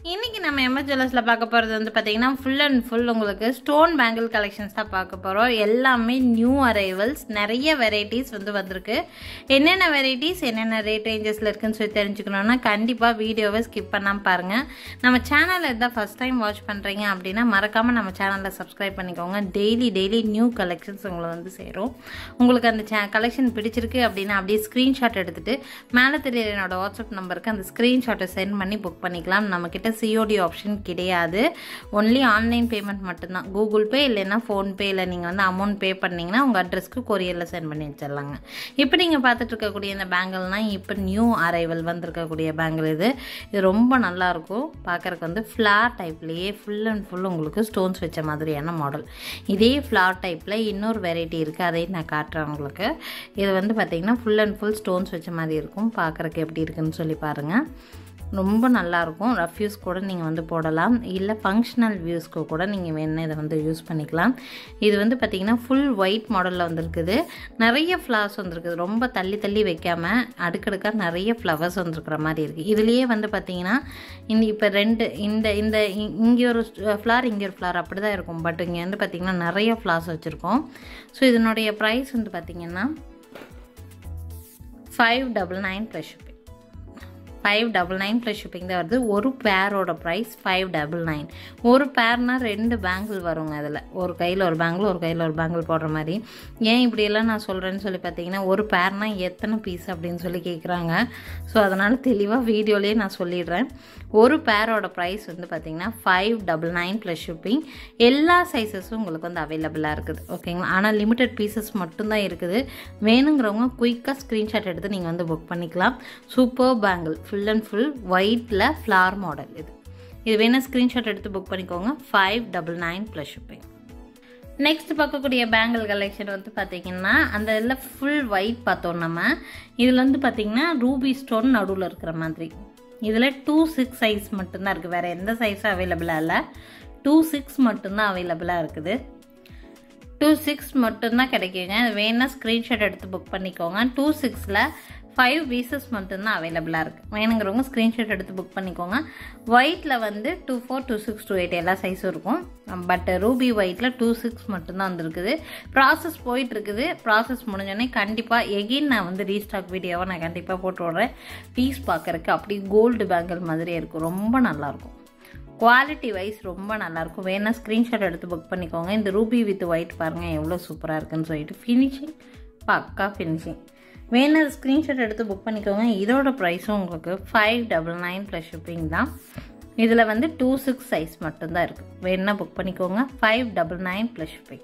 இன்னைக்கு நம்ம எம்எஸ் ஜுவல்லர்ஸில் பார்க்க போகிறது வந்து பார்த்தீங்கன்னா ஃபுல் அண்ட் ஃபுல் உங்களுக்கு ஸ்டோன் பேங்கிள் கலெக்ஷன்ஸ் தான் பார்க்க போகிறோம் எல்லாமே நியூ அரைவல்ஸ் நிறைய வெரைட்டிஸ் வந்து வந்திருக்கு என்னென்ன வெரைட்டிஸ் என்னென்ன ரேட் ரேஞ்சஸில் இருக்குன்னு சொல்லி தெரிஞ்சுக்கணுன்னா கண்டிப்பாக வீடியோவை ஸ்கிப் பண்ணாமல் பாருங்கள் நம்ம சேனலில் இருந்தால் ஃபஸ்ட் டைம் வாட்ச் பண்ணுறீங்க அப்படின்னா மறக்காமல் நம்ம சேனலில் சப்ஸ்கிரைப் பண்ணிக்கோங்க டெய்லி டெய்லி நியூ கலெக்ஷன்ஸ் உங்களை வந்து சேரும் உங்களுக்கு அந்த சே கலெக்ஷன் பிடிச்சிருக்கு அப்படின்னா அப்படியே ஸ்க்ரீன்ஷாட் எடுத்துகிட்டு மேலே தெரியற என்னோட வாட்ஸ்அப் நம்பருக்கு அந்த ஸ்க்ரீன்ஷாட்டை சென்ட் பண்ணி புக் பண்ணிக்கலாம் நம்மக்கிட்ட சிஓடி ஆப்ஷன் கிடையாது ஒன்லி ஆன்லைன் பேமெண்ட் மட்டும்தான் கூகுள் பே இல்லைன்னா ஃபோன்பே இல்லை நீங்கள் வந்து அமௌண்ட் பே பண்ணிங்கன்னா உங்கள் அட்ரஸ்க்கு கொரியரில் சென்ட் பண்ணி வச்சிடலாங்க இப்போ நீங்கள் பார்த்துட்டு இருக்கக்கூடிய இந்த பேங்கிள்னால் இப்போ நியூ அரைவல் வந்திருக்கக்கூடிய பேங்கிள் இது இது ரொம்ப நல்லாயிருக்கும் பார்க்குறக்கு வந்து ஃப்ளார் டைப்லேயே ஃபுல் அண்ட் ஃபுல் உங்களுக்கு ஸ்டோன்ஸ் வச்ச மாதிரியான மாடல் இதே ஃப்ளார் டைப்பில் இன்னொரு வெரைட்டி இருக்குது அதையும் நான் காட்டுறேன் உங்களுக்கு இது வந்து பார்த்திங்கன்னா ஃபுல் அண்ட் ஃபுல் ஸ்டோன்ஸ் வச்ச மாதிரி இருக்கும் பார்க்குறக்கு எப்படி இருக்குன்னு சொல்லி பாருங்கள் ரொம்ப நல்லாயிருக்கும் ரஃப் யூஸ் கூட நீங்கள் வந்து போடலாம் இல்லை ஃபங்க்ஷனல் வியூஸ்க்கு கூட நீங்கள் வேணும் இதை வந்து யூஸ் பண்ணிக்கலாம் இது வந்து பார்த்திங்கன்னா ஃபுல் ஒயிட் மாடலில் வந்திருக்குது நிறைய ஃப்ளவர்ஸ் வந்திருக்குது ரொம்ப தள்ளி தள்ளி வைக்காமல் அடுக்கடுக்காக நிறைய ஃப்ளவர்ஸ் வந்திருக்கிற மாதிரி இருக்குது இதுலேயே வந்து பார்த்திங்கன்னா இந்த இப்போ ரெண்டு இந்த இந்த இ- இங்கே ஒரு ஃப்ளார் இங்கே ஒரு ஃப்ளார் அப்படி தான் இருக்கும் பட் இங்கே வந்து பார்த்திங்கன்னா நிறைய ஃப்ளார்ஸ் வச்சுருக்கோம் ஸோ இதனுடைய ப்ரைஸ் வந்து பார்த்திங்கன்னா five double nine plus shipping five double nine plus shipping தான் வருது ஒரு பேரோட ப்ரைஸ் ஃபைவ் டபுள் நைன் ஒரு பேர்னா ரெண்டு பேங்கிள் வருங்க அதில் ஒரு கையில் ஒரு பேங்கிள் ஒரு கையில் ஒரு பேங்கிள் போடுற மாதிரி ஏன் இப்படியெல்லாம் நான் சொல்கிறேன்னு சொல்லி பார்த்தீங்கன்னா ஒரு பேர்னா எத்தனை பீஸ் அப்படின்னு சொல்லி கேட்குறாங்க ஸோ அதனால் தெளிவாக வீடியோலேயே நான் சொல்லிடுறேன் ஒரு பேரோட ப்ரைஸ் வந்து பார்த்தீங்கன்னா five double nine plus shipping எல்லா சைஸஸும் உங்களுக்கு வந்து அவைலபிளாக இருக்குது ஓகேங்களா ஆனால் லிமிட்டட் பீசஸ் மட்டும்தான் இருக்குது வேணுங்கிறவங்க குயிக்காக ஸ்க்ரீன்ஷாட் எடுத்து நீங்கள் வந்து புக் பண்ணிக்கலாம் super bangle full and full ஒயிட்டில் ஃப்ளார் மாடல் இது இது வேணால் ஸ்க்ரீன்ஷாட் எடுத்து புக் பண்ணிக்கோங்க five double nine plus shipping next பார்க்கக்கூடிய பேங்கிள் கலெக்ஷன் வந்து பார்த்தீங்கன்னா அந்த இதில் ஃபுல் ஒயிட் பார்த்தோம் நம்ம இதில் வந்து பார்த்தீங்கன்னா ரூபி ஸ்டோன் நடுவில் இருக்கிற மாதிரி இதில் டூ சிக்ஸ் சைஸ் மட்டும்தான் இருக்குது வேறு எந்த சைஸும் அவைலபிளாக இல்லை டூ சிக்ஸ் மட்டும்தான் அவைலபிளாக இருக்குது டூ சிக்ஸ் மட்டும்தான் கிடைக்குங்க அது வேணா ஸ்க்ரீன்ஷாட் எடுத்து புக் பண்ணிக்கோங்க டூ சிக்ஸில் ஃபைவ் பீசஸ் மட்டும்தான் அவைலபிளாக இருக்குது வேணுங்கிறவங்க ஸ்க்ரீன்ஷாட் எடுத்து புக் பண்ணிக்கோங்க ஒயிட்டில் வந்து two four two six two eight எல்லா சைஸும் இருக்கும் பட் ரூபி ஒயிட்டில் டூ சிக்ஸ் மட்டும்தான் வந்திருக்குது ப்ராசஸ் போயிட்டு இருக்குது ப்ராசஸ் முடிஞ்சோடனே கண்டிப்பாக எகெயின் நான் வந்து ரீஸ்டாக் வீடியோவை நான் கண்டிப்பாக போட்டு விட்றேன் பீஸ் பார்க்குறக்கு அப்படி கோல்டு பேங்கிள் மாதிரியே இருக்கும் ரொம்ப நல்லாயிருக்கும் குவாலிட்டி வைஸ் ரொம்ப நல்லாயிருக்கும் வேணால் ஸ்க்ரீன்ஷாட் எடுத்து புக் பண்ணிக்கோங்க இந்த ரூபி வித் ஒயிட் பாருங்கள் எவ்வளோ சூப்பராக இருக்குன்னு சொல்லிட்டு ஃபினிஷிங் பக்கா ஃபினிஷிங் வேணால் ஸ்க்ரீன்ஷாட் எடுத்து புக் பண்ணிக்கோங்க இதோட ப்ரைஸும் உங்களுக்கு five double nine plus shipping தான் இதில் வந்து டூ சிக்ஸ் சைஸ் மட்டும்தான் இருக்குது வேணால் புக் பண்ணிக்கோங்க five double nine plus shipping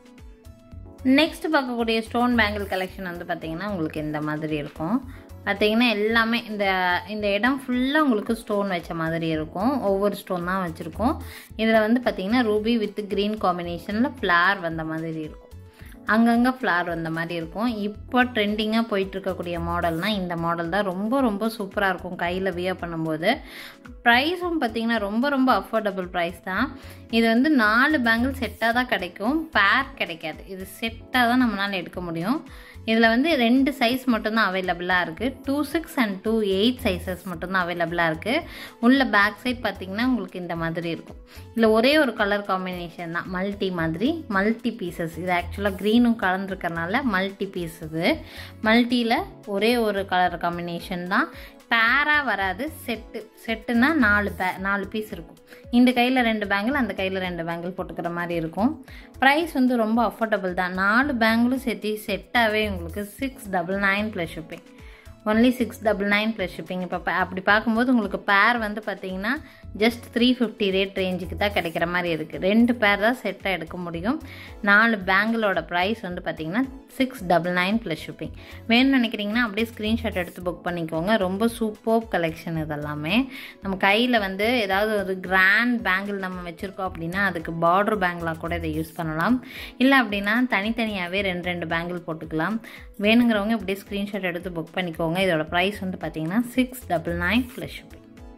next பார்க்கக்கூடிய ஸ்டோன் பேங்கிள் கலெக்ஷன் வந்து பார்த்தீங்கன்னா உங்களுக்கு இந்த மாதிரி இருக்கும் பார்த்தீங்கன்னா எல்லாமே இந்த இந்த இடம் ஃபுல்லாக உங்களுக்கு ஸ்டோன் வச்ச மாதிரி இருக்கும் ஒவ்வொரு ஸ்டோன் தான் வச்சுருக்கோம் இதில் வந்து பார்த்தீங்கன்னா ரூபி வித் க்ரீன் காம்பினேஷனில் ஃப்ளார் வந்த மாதிரி இருக்கும் அங்கங்கே ஃப்ளார் வந்த மாதிரி இருக்கும் இப்போ ட்ரெண்டிங்காக போயிட்டு இருக்கக்கூடிய மாடல்னால் இந்த மாடல் தான் ரொம்ப ரொம்ப சூப்பராக இருக்கும் கையில் வியர் பண்ணும்போது ப்ரைஸும் பார்த்தீங்கன்னா ரொம்ப ரொம்ப அஃபோர்டபுள் ப்ரைஸ் தான் இது வந்து நாலு பேங்கிள் செட்டாக தான் கிடைக்கும் பேர் கிடைக்காது இது செட்டாக தான் நம்மளால் எடுக்க முடியும் இதில் வந்து ரெண்டு சைஸ் மட்டும்தான் அவைலபிளாக இருக்குது two six and two eight sizes மட்டும்தான் அவைலபிளாக இருக்குது உள்ள பேக் சைட் பார்த்தீங்கன்னா உங்களுக்கு இந்த மாதிரி இருக்கும் இல்லை ஒரே ஒரு கலர் காம்பினேஷன் தான் மல்டி மாதிரி மல்டி பீசஸ் இது ஆக்சுவலாக க்ரீனும் கலந்துருக்கறனால மல்டி பீஸ் இது மல்டியில் ஒரே ஒரு கலர் காம்பினேஷன் தான் பேராக வராது செட்டு செட்டுனா நாலு பே நாலு பீஸ் இருக்கும் இந்த கையில் ரெண்டு பேங்கிள் அந்த கையில் ரெண்டு பேங்கிள் போட்டுக்கிற மாதிரி இருக்கும் ப்ரைஸ் வந்து ரொம்ப அஃபோர்டபுள் தான் நாலு பேங்கிளும் சேர்த்து செட்டாகவே உங்களுக்கு six double nine plus shipping only six double nine plus shipping இப்போ ப- அப்படி பார்க்கும்போது உங்களுக்கு பேர் வந்து பார்த்தீங்கன்னா ஜஸ்ட் த்ரீ ஃபிஃப்டி ரேட் ரேஞ்சுக்கு தான் கிடைக்கிற மாதிரி இருக்குது ரெண்டு பேர் தான் செட்டாக எடுக்க முடியும் நாலு பேங்கிளோட ப்ரைஸ் வந்து பார்த்தீங்கன்னா six double nine plus shipping வேணும்னு நினைக்கிறீங்கன்னா அப்படியே ஸ்க்ரீன்ஷாட் எடுத்து புக் பண்ணிக்கோங்க ரொம்ப சூப்பர் கலெக்ஷன் இதெல்லாமே நம்ம கையில் வந்து ஏதாவது ஒரு கிராண்ட் பேங்கிள் நம்ம வச்சுருக்கோம் அப்படின்னா அதுக்கு பார்டர் பேங்கிளாக கூட இதை யூஸ் பண்ணலாம் இல்லை அப்படின்னா தனித்தனியாகவே ரெண்டு ரெண்டு பேங்கிள் போட்டுக்கலாம் வேணுங்கிறவங்க இப்படியே ஸ்க்ரீன்ஷாட் எடுத்து புக் பண்ணிக்கோங்க இதோட ப்ரைஸ் வந்து பார்த்தீங்கன்னா six double nine plus shipping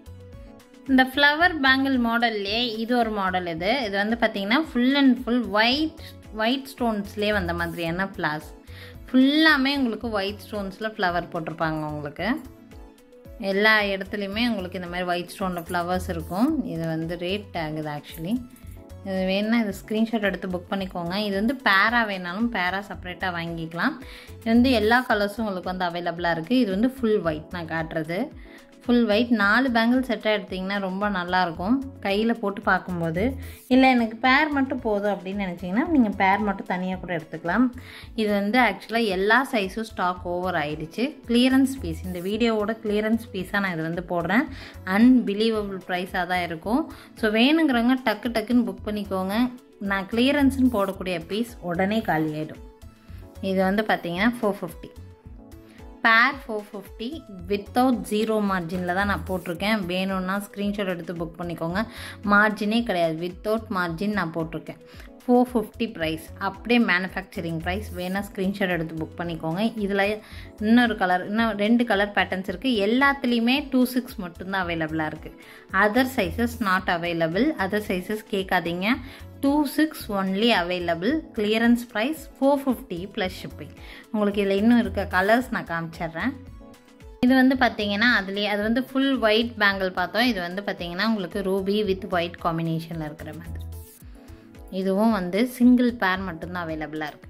இந்த ஃப்ளவர் பேங்கிள் மாடல்லே இது ஒரு மாடல் இது இது வந்து பார்த்தீங்கன்னா full and full white white ஸ்டோன்ஸ்லேயே வந்த மாதிரியான ஃப்ளார்ஸ் ஃபுல்லாமே உங்களுக்கு ஒயிட் ஸ்டோன்ஸில் ஃப்ளவர் போட்டிருப்பாங்க உங்களுக்கு எல்லா இடத்துலையுமே உங்களுக்கு இந்த மாதிரி ஒயிட் ஸ்டோனில் ஃப்ளவர்ஸ் இருக்கும் இது வந்து ரேட் ஆகுது ஆக்சுவலி இது வேணுன்னா இது ஸ்க்ரீன்ஷாட் எடுத்து புக் பண்ணிக்கோங்க இது வந்து பேரா வேணாலும் பேரா செப்பரேட்டாக வாங்கிக்கலாம் இது வந்து எல்லா கலர்ஸும் உங்களுக்கு வந்து அவைலபிளாக இருக்குது இது வந்து ஃபுல் ஒயிட் நான் காட்டுறது ஃபுல் ஒயிட் நாலு பேங்கிள் செட்டாக எடுத்திங்கன்னா ரொம்ப நல்லாயிருக்கும் கையில் போட்டு பார்க்கும்போது இல்லை எனக்கு பேர் மட்டும் போதும் அப்படின்னு நினச்சிங்கன்னா நீங்கள் பேர் மட்டும் தனியாக கூட எடுத்துக்கலாம் இது வந்து ஆக்சுவலாக எல்லா சைஸும் ஸ்டாக் ஓவர் ஆயிடுச்சு கிளியரன்ஸ் பீஸ் இந்த வீடியோவோட கிளியரன்ஸ் பீஸாக நான் இது வந்து போடுறேன் அன்பிலீவபிள் ப்ரைஸாக தான் இருக்கும் ஸோ வேணுங்கிறவங்க டக்கு டக்குன்னு புக் பண்ணிக்கோங்க நான் கிளியரன்ஸ்னு போடக்கூடிய பீஸ் உடனே காலி ஆகிடும் இது வந்து பார்த்தீங்கன்னா four fifty pair four fifty without zero மார்ஜினில் தான் நான் போட்டிருக்கேன் வேணும்னா ஸ்க்ரீன்ஷாட் எடுத்து புக் பண்ணிக்கோங்க மார்ஜினே கிடையாது வித்தவுட் மார்ஜின் நான் போட்டிருக்கேன் ஃபோர் ஃபிஃப்டி ப்ரைஸ் அப்படியே மேனுஃபேக்சரிங் ப்ரைஸ் வேணால் ஸ்க்ரீன்ஷாட் எடுத்து புக் பண்ணிக்கோங்க இதில் இன்னொரு கலர் இன்னும் ரெண்டு கலர் பேட்டர்ன்ஸ் இருக்குது எல்லாத்துலேயுமே டூ சிக்ஸ் மட்டும்தான் அவைலபிளாக இருக்குது other sizes not available other sizes கேட்காதீங்க two six only available clearance price four fifty plus shipping உங்களுக்கு இதில் இன்னும் இருக்க கலர்ஸ் நான் காமிச்சிட்றேன் இது வந்து பார்த்தீங்கன்னா அதுலேயே அது வந்து ஃபுல் ஒயிட் பேங்கிள் பார்த்தோம் இது வந்து பார்த்தீங்கன்னா உங்களுக்கு ரூபி வித் ஒயிட் காம்பினேஷனில் இருக்கிற மாதிரி இதுவும் வந்து சிங்கிள் பேர் மட்டும்தான் அவைலபிளாக இருக்குது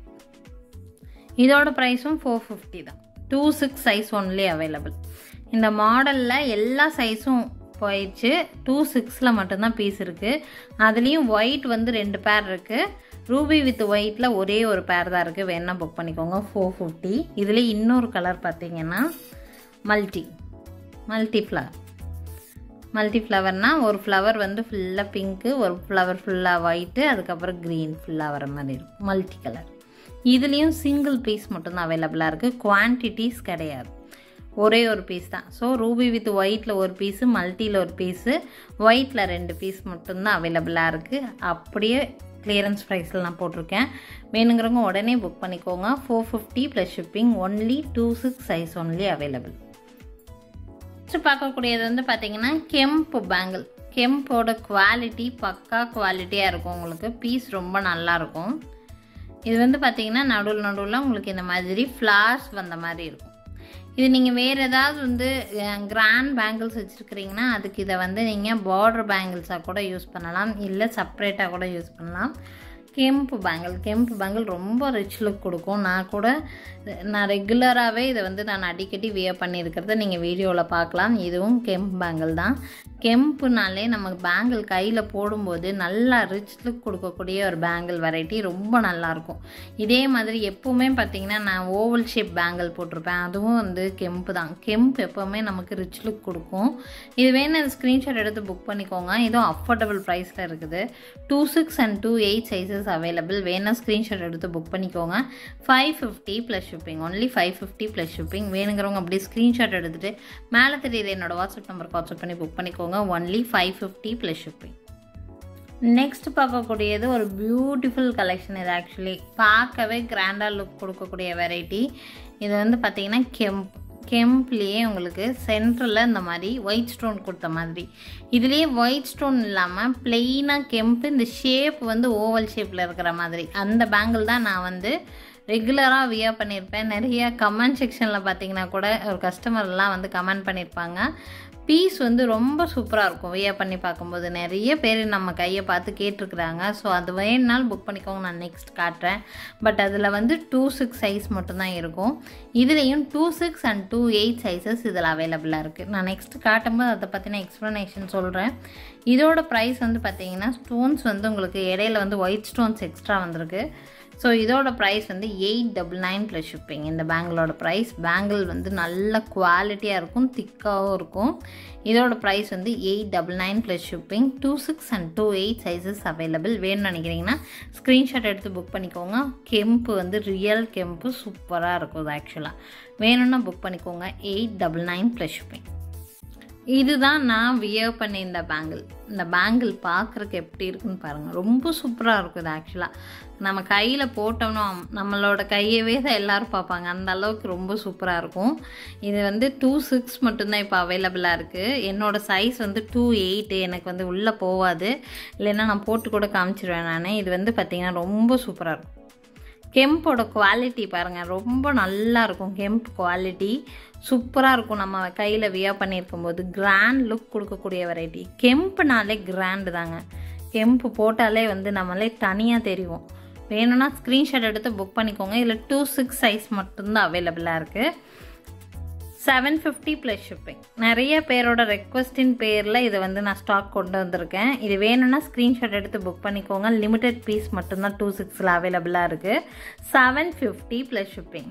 இதோட ப்ரைஸும் ஃபோர் ஃபிஃப்டி தான் two six size only available இந்த மாடலில் எல்லா சைஸும் போயிடுச்சு டூ சிக்ஸில் மட்டும்தான் பீஸ் இருக்குது அதுலேயும் ஒயிட் வந்து ரெண்டு பேர் இருக்குது ரூபி வித் ஒயிட்டில் ஒரே ஒரு பேர் தான் இருக்குது வேணால் புக் பண்ணிக்கோங்க ஃபோர் ஃபிஃப்டி இதுலேயே இன்னொரு கலர் பார்த்தீங்கன்னா மல்டி மல்டி ஃப்ளவர் மல்டி ஃப்ளவர்னால் ஒரு ஃப்ளவர் வந்து ஃபுல்லாக பிங்க்கு ஒரு ஃப்ளவர் ஃபுல்லாக ஒயிட்டு அதுக்கப்புறம் க்ரீன் ஃபுல்லாக வர மாதிரி இருக்கும் மல்டி கலர் இதுலேயும் சிங்கிள் பீஸ் மட்டும்தான் அவைலபிளாக இருக்குது குவான்டிட்டிஸ் கிடையாது ஒரே ஒரு பீஸ் தான் ஸோ ரூபி வித் ஒயிட்டில் ஒரு பீஸு மல்டியில் ஒரு பீஸு ஒயிட்டில் ரெண்டு பீஸ் மட்டும்தான் அவைலபிளாக இருக்குது அப்படியே கிளியரன்ஸ் ப்ரைஸில் நான் போட்டிருக்கேன் வேணுங்கிறவங்க உடனே புக் பண்ணிக்கோங்க four fifty plus shipping only two six size only available next பார்க்கக்கூடியது வந்து பார்த்தீங்கன்னா கெம்ப் பேங்கிள் கெம்போட குவாலிட்டி பக்கா குவாலிட்டியாக இருக்கும் உங்களுக்கு பீஸ் ரொம்ப நல்லாயிருக்கும் இது வந்து பார்த்தீங்கன்னா நடுவில் நடுவில் உங்களுக்கு இந்த மாதிரி ஃப்ளார்ஸ் வந்த மாதிரி இருக்கும் இது நீங்கள் வேறு ஏதாவது வந்து கிராண்ட் பேங்கிள்ஸ் வச்சுருக்கிறீங்கன்னா அதுக்கு இதை வந்து நீங்கள் பார்டர் பேங்கிள்ஸாக கூட யூஸ் பண்ணலாம் இல்லை செப்ரேட்டாக கூட யூஸ் பண்ணலாம் கெம்பு பேங்கிள் கெம்பு பேங்கிள் ரொம்ப ரிச் லுக் கொடுக்கும் நான் கூட நான் ரெகுலராகவே இதை வந்து நான் அடிக்கடி வியர் பண்ணியிருக்கிறத நீங்கள் வீடியோவில் பார்க்கலாம் இதுவும் கெம்பு பேங்கிள் தான் கெம்புனாலே நமக்கு பேங்கிள் கையில் போடும்போது நல்லா ரிச் லுக் கொடுக்கக்கூடிய ஒரு பேங்கிள் வெரைட்டி ரொம்ப நல்லாயிருக்கும் இதே மாதிரி எப்போவுமே பார்த்திங்கன்னா நான் ஓவல் ஷேப் பேங்கிள் போட்டிருப்பேன் அதுவும் வந்து கெம்பு தான் கெம்பு எப்போவுமே நமக்கு ரிச் லுக் கொடுக்கும் இது வேணும் ஸ்க்ரீன்ஷாட் எடுத்து புக் பண்ணிக்கோங்க இதுவும் அஃபோர்டபுள் ப்ரைஸில் இருக்குது two six and two eight sizes available வேணால் ஸ்க்ரீன்ஷாட் எடுத்து புக் பண்ணிக்கோங்க five fifty plus shipping only five fifty plus shipping வேணுங்கிறவங்க அப்படியே ஸ்க்ரீன்ஷாட் எடுத்துகிட்டு மேலே தெரியுது என்னோட வாட்ஸ்அப் நம்பருக்கு வாட்ஸ்அப் பண்ணி புக் பண்ணிக்கோங்க only five fifty plus shipping next பார்க்கக்கூடியது ஒரு பியூட்டிஃபுல் கலெக்ஷன் இது ஆக்சுவலி பார்க்கவே கிராண்டாக லுக் கொடுக்கக்கூடிய வெரைட்டி இது வந்து பார்த்தீங்கன்னா கெம்ப் கெம்ப்லேயே உங்களுக்கு சென்டரில் இந்த மாதிரி ஒயிட் ஸ்டோன் கொடுத்த மாதிரி இதுலேயே ஒயிட் ஸ்டோன் இல்லாமல் பிளெயினாக கெம்ப் இந்த ஷேப் வந்து ஓவல் ஷேப்பில் இருக்கிற மாதிரி அந்த பேங்கிள் தான் நான் வந்து ரெகுலராக வியர் பண்ணியிருப்பேன் நிறைய கமெண்ட் செக்ஷனில் பார்த்தீங்கன்னா கூட ஒரு கஸ்டமர்லாம் வந்து கமெண்ட் பண்ணியிருப்பாங்க பீஸ் வந்து ரொம்ப சூப்பராக இருக்கும் வியர் பண்ணி பார்க்கும்போது நிறைய பேர் நம்ம கையை பார்த்து கேட்டிருக்குறாங்க ஸோ அது வேணுனாலும் புக் பண்ணிக்கோங்க நான் நெக்ஸ்ட் காட்டுறேன் பட் அதில் வந்து டூ சிக்ஸ் சைஸ் மட்டும்தான் இருக்கும் இதுலேயும் two six and two eight sizes இதில் அவைலபிளாக இருக்குது நான் நெக்ஸ்ட் காட்டும்போது அதை பற்றின எக்ஸ்ப்ளனேஷன் சொல்கிறேன் இதோட ப்ரைஸ் வந்து பார்த்தீங்கன்னா ஸ்டோன்ஸ் வந்து உங்களுக்கு இடையில வந்து ஒயிட் ஸ்டோன்ஸ் எக்ஸ்ட்ரா வந்திருக்கு ஸோ இதோட ப்ரைஸ் வந்து eight double nine plus shipping இந்த பேங்கிளோட ப்ரைஸ் பேங்கிள் வந்து நல்ல குவாலிட்டியாக இருக்கும் திக்காகவும் இருக்கும் இதோட ப்ரைஸ் வந்து eight double nine plus shipping two six and two eight sizes available வேணும்னு நினைக்கிறீங்கன்னா ஸ்க்ரீன்ஷாட் எடுத்து புக் பண்ணிக்கோங்க கெம்பு வந்து ரியல் கெம்பு சூப்பராக இருக்கும் இது ஆக்சுவலாக வேணும்னா புக் பண்ணிக்கோங்க eight double nine plus shipping இதுதான் நான் வியர் பண்ண இந்த பேங்கிள் இந்த பேங்கிள் பார்க்குறக்கு எப்படி இருக்குன்னு பாருங்கள் ரொம்ப சூப்பராக இருக்கும் இது ஆக்சுவலாக நம்ம கையில் போட்டோம்னா நம்மளோட கையவே தான் எல்லோரும் பார்ப்பாங்க அந்த அளவுக்கு ரொம்ப சூப்பராக இருக்கும் இது வந்து டூ சிக்ஸ் மட்டும்தான் இப்போ அவைலபிளாக இருக்குது என்னோடய சைஸ் வந்து டூ எயிட்டு எனக்கு வந்து உள்ளே போகாது இல்லைன்னா நான் போட்டு கூட காமிச்சிருவேன் நான் இது வந்து பார்த்திங்கன்னா ரொம்ப சூப்பராக இருக்கும் கெம்போட குவாலிட்டி பாருங்கள் ரொம்ப நல்லா இருக்கும் கெம்ப் குவாலிட்டி சூப்பராக இருக்கும் நம்ம கையில் வியர் பண்ணியிருக்கும் போது கிராண்ட் லுக் கொடுக்கக்கூடிய வெரைட்டி கெம்புனாலே கிராண்டு தாங்க கெம்பு போட்டாலே வந்து நம்மளே தனியாக தெரியும் வேணும்னா ஸ்க்ரீன்ஷாட் எடுத்து புக் பண்ணிக்கோங்க இதில் டூ சிக்ஸ் சைஸ் மட்டும்தான் அவைலபிளாக இருக்குது செவன் ஃபிஃப்டி ப்ளஸ் ஷிப்பிங் நிறைய பேரோட ரெக்வஸ்டின் பேரில் இதை வந்து நான் ஸ்டாக் கொண்டு வந்திருக்கேன் இது வேணும்னா ஸ்க்ரீன்ஷாட் எடுத்து புக் பண்ணிக்கோங்க லிமிடெட் பீஸ் மட்டும்தான் டூ சிக்ஸில் அவைலபிளாக இருக்குது seven fifty plus shipping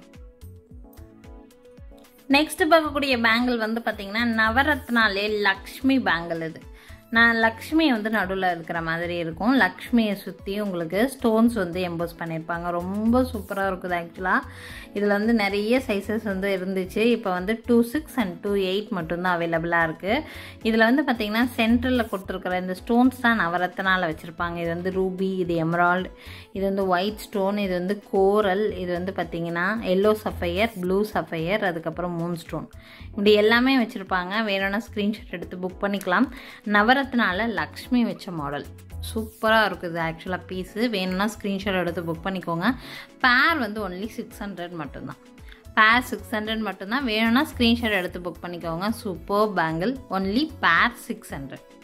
next பார்க்கக்கூடிய பேங்கிள் வந்து பார்த்தீங்கன்னா நவரத்னாலே லக்ஷ்மி பேங்கிள் இது நான் லக்ஷ்மி வந்து நடுவில் இருக்கிற மாதிரி இருக்கும் லக்ஷ்மியை சுற்றி உங்களுக்கு ஸ்டோன்ஸ் வந்து எம்போஸ் பண்ணியிருப்பாங்க ரொம்ப சூப்பராக இருக்குது ஆக்சுவலாக இதில் வந்து நிறைய சைஸஸ் வந்து இருந்துச்சு இப்போ வந்து two six and two eight மட்டும்தான் அவைலபிளாக இருக்குது இதில் வந்து பார்த்திங்கன்னா சென்டரில் கொடுத்துருக்குற இந்த ஸ்டோன்ஸ் தான் நவரத்னாவில் வச்சுருப்பாங்க இது வந்து ரூபி இது எமரால்டு இது வந்து ஒயிட் ஸ்டோன் இது வந்து கோரல் இது வந்து பார்த்திங்கன்னா எல்லோ சஃபையர் ப்ளூ சஃபையர் அதுக்கப்புறம் மூன் ஸ்டோன் இப்படி எல்லாமே வச்சுருப்பாங்க வேணும்னா ஸ்க்ரீன்ஷாட் எடுத்து புக் பண்ணிக்கலாம் நவரத்னால லக்ஷ்மி வச்ச மாடல் சூப்பராக இருக்குது ஆக்சுவலாக பீஸு வேணும்னா ஸ்க்ரீன்ஷாட் எடுத்து புக் பண்ணிக்கோங்க பேர் வந்து ஒன்லி சிக்ஸ் ஹண்ட்ரட் மட்டும்தான் பேர் சிக்ஸ் ஹண்ட்ரட் மட்டும்தான் வேணும்னா ஸ்க்ரீன்ஷாட் எடுத்து புக் பண்ணிக்கோங்க super bangle only pair six hundred